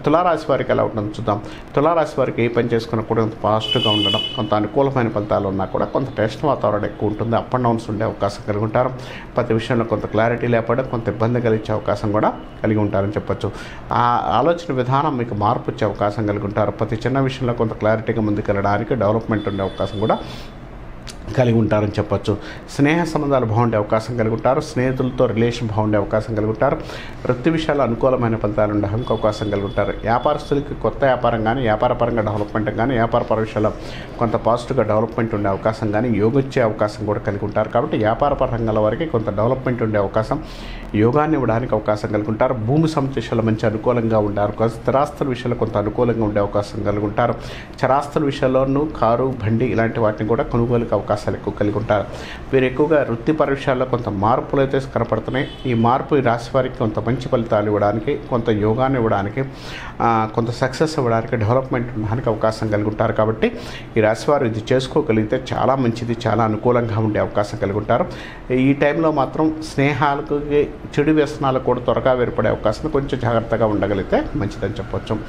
తులారాశి వారికి ఎలా ఉంటుందో చూద్దాం తులారాశి వారికి ఏ పని చేసుకున్నా కూడా కొంత పాజిటివ్గా ఉండడం కొంత అనుకూలమైన ఫలితాలు ఉన్నా కూడా కొంత టెన్షన్ వాతావరణం ఎక్కువ ఉంటుంది అప్ అండ్ డౌన్స్ ఉండే అవకాశం కలిగి ఉంటారు ప్రతి విషయంలో కొంత క్లారిటీ లేకపోవడం కొంత ఇబ్బంది కలిగించే అవకాశం కూడా కలిగి ఉంటారని చెప్పొచ్చు ఆ ఆలోచన విధానం మీకు మార్పు వచ్చే అవకాశం కలిగి ఉంటారు ప్రతి చిన్న విషయంలో కొంత క్లారిటీగా ముందుకెళ్ళడానికి డెవలప్మెంట్ ఉండే అవకాశం కూడా కలిగి ఉంటారని చెప్పొచ్చు స్నేహ సంబంధాలు బాగుండే అవకాశం కలిగి ఉంటారు స్నేహితులతో రిలేషన్ బాగుండే అవకాశం కలిగి ఉంటారు వృత్తి విషయాలు అనుకూలమైన ఫలితాలు ఉండే అవకాశం కలిగి ఉంటారు వ్యాపారస్తులకి కొత్త వ్యాపారం కానీ వ్యాపారపరంగా డెవలప్మెంట్ కానీ వ్యాపారపర విషయాల్లో కొంత పాజిటివ్గా డెవలప్మెంట్ ఉండే అవకాశం కానీ యోగొచ్చే అవకాశం కూడా కలిగి ఉంటారు కాబట్టి వ్యాపార రంగాల వారికి కొంత డెవలప్మెంట్ ఉండే అవకాశం యోగాన్ని ఇవ్వడానికి అవకాశం కలిగి ఉంటారు భూమి సమస్యలు మంచి అనుకూలంగా ఉంటారు కొంత స్థిరాస్తుల విషయంలో కొంత అనుకూలంగా ఉండే అవకాశం కలిగి ఉంటారు చరాస్తుల విషయంలోనూ కారు బండి ఇలాంటి వాటిని కూడా కొనుగోలుకి అవకాశాలు ఎక్కువ కలిగి ఉంటారు వీరు ఎక్కువగా వృత్తిపర విషయాల్లో కొంత మార్పులు అయితే కనపడుతున్నాయి ఈ మార్పు ఈ రాశి వారికి కొంత మంచి ఫలితాలు ఇవ్వడానికి కొంత యోగాన్ని ఇవ్వడానికి ఆ, కొంత సక్సెస్ ఇవ్వడానికి డెవలప్మెంట్ ఉండడానికి అవకాశం కలిగి ఉంటారు కాబట్టి ఈ రాశి వారు ఇది చేసుకోగలిగితే చాలా మంచిది చాలా అనుకూలంగా ఉండే అవకాశం కలిగి ఉంటారు ఈ టైంలో మాత్రం స్నేహాలకు చెడు వ్యసనాలు కూడా త్వరగా ఏర్పడే అవకాశం కొంచెం జాగ్రత్తగా ఉండగలిగితే మంచిదని చెప్పొచ్చు